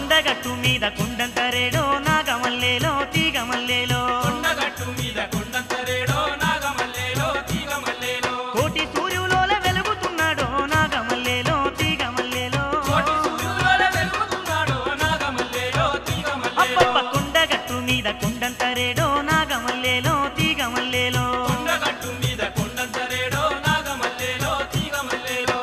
కొండగట్టు మీద కొండంతరేడో నాగమల్లేలో తీగమల్లేలో కొండగట్టు మీద కొండంతరేడో నాగమల్లేలో తీగమల్లేలో కోటి సూర్యులోల వెలుగుతున్నాడో నాగమల్లేలో తీగమల్లేలో కోటి సూర్యుల వెలుగుతున్నాడో నాగమల్లేలో తీగమల్లేలో అబ్బబ్బ కొండగట్టు మీద కొండంతరేడో నాగమల్లేలో తీగమల్లేలో కొండగట్టు మీద కొండంతరేడో నాగమల్లేలో తీగమల్లేలో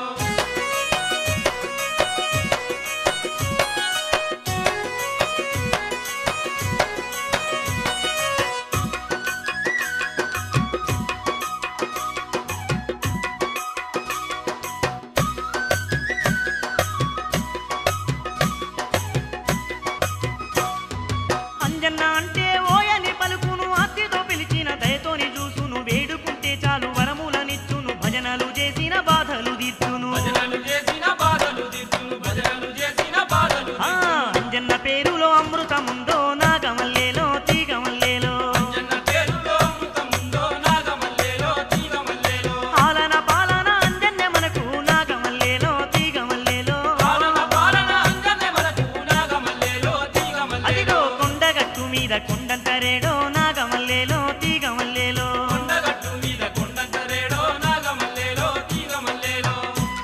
అంజన్న అంటే ఓయని పలుకును అత్తితో పిలిచిన దయతోని చూసును వేడుకుంటే చాలు వరములనిచ్చును భజనలు చేసిన బాధలు తీర్చును భజనలు చేసిన బాధలు దిద్దును భజనలు చేసిన బాధలు ఆ, అంజన్న పేరులో అమృతముందో నాగమల్లేలో తీగమల్లేలో జన్న పేరులో అమృతముందో నాగమల్లేలో తీగమల్లేలో పాలన పాలన అంజన్య మనకు నాగమల్లేలో తీగమల్లేలో పాలన పాలన అంజనే మనకు నాగమల్లేలో తీగమల్లేలో అదిగో కొండగట్టు మీద కొండంతరేడో నాగమల్లేలో తీగమల్లేలో కొండగట్టు మీద కొండంతరేడో నాగమల్లేలో తీగమల్లేలో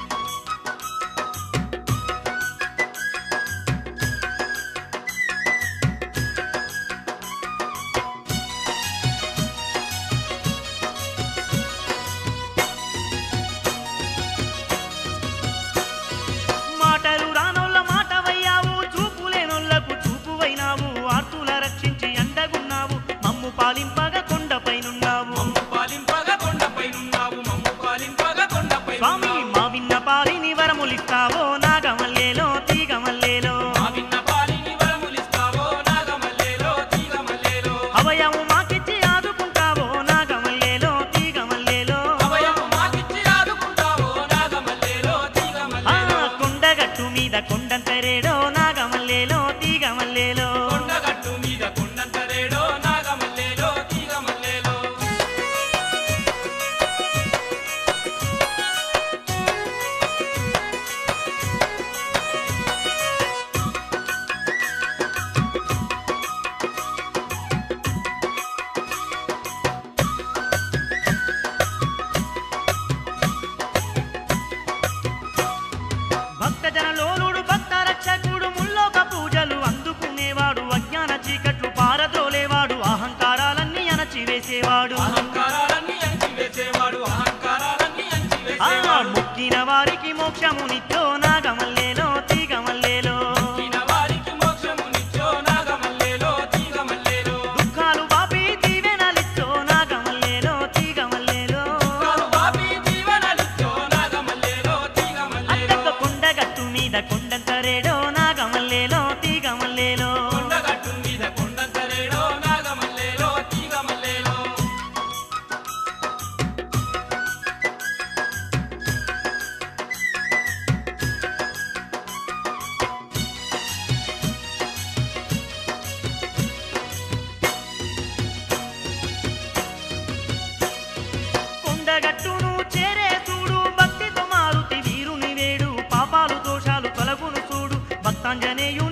మాటలు రానోళ్ళ మాటవయ్యావు చూపులేనోళ్లకు చూపువైనావు ఆర్తుల రక్షించి అండగున్నావు మమ్ము పాలింపగా కొండపైనున్నావు మమ్ము పాలింపగా కొండపైనున్నావు మమ్ము పాలింపగా కొండపై స్వామి మా విన్న పాలిని వరములిస్తావో నాగమల్లేలో తీగమల్లేలో మా విన్న పాలిని వరములిస్తావో నాగమల్లేలో తీగమల్లేలో అవయము మాకిచ్చి ఆదుకుంటావో నాగమల్లేలో తీగమల్లేలో అభయము మాకిచ్చి ఆదుకుంటావో నాగమల్లేలో ఆ తీగమల్లేలో కొండగట్టు మీద కొండంతరేడో నాగమల్లేలో తీగమల్లేలో కొండగట్టు మీద కొండంతరేడో నాగమల్లేలో తీగమల్లేలో భక్తజనలోలుడు భక్త రక్షకుడు ముల్లోక పూజలు అందుకునేవాడు అజ్ఞాన చీకట్లు పారద్రోలేవాడు అహంకారాలన్నీ అణచివేసేవాడు అహంకారాలన్నీ అంచివేసేవాడు అహంకారాలన్నీ ఆ అంచివేసేవాడు మొక్కిన వారికి మోక్షమునిచ్చో నాగమల్లేలో తీగమల్లేలో ఈయన వారికి మోక్షమునిచ్చో నాగమల్లేలో తీగమల్లేలో దుఃఖాలు బాపి దీవెనలిచ్చో నాగమల్లేలో తీగమల్లేలో కాలు బాపి జీవనలిచ్చో నాగమల్లేలో తీగమల్లేలో అద్దెక్క కొండగట్టు మీద కొండంతరేడో నాగమల్లేలో తీగమల్లేలో కొండగట్టు మీద కొండంతరేడో నాగమల్లేలో తీగమల్లేలో కొండగట్టును చేరే చూడు భక్తితో మారుతి వీరుని వేడు పాపాలు దోషాలు తొలగును చూడు భక్తాంజనేయుని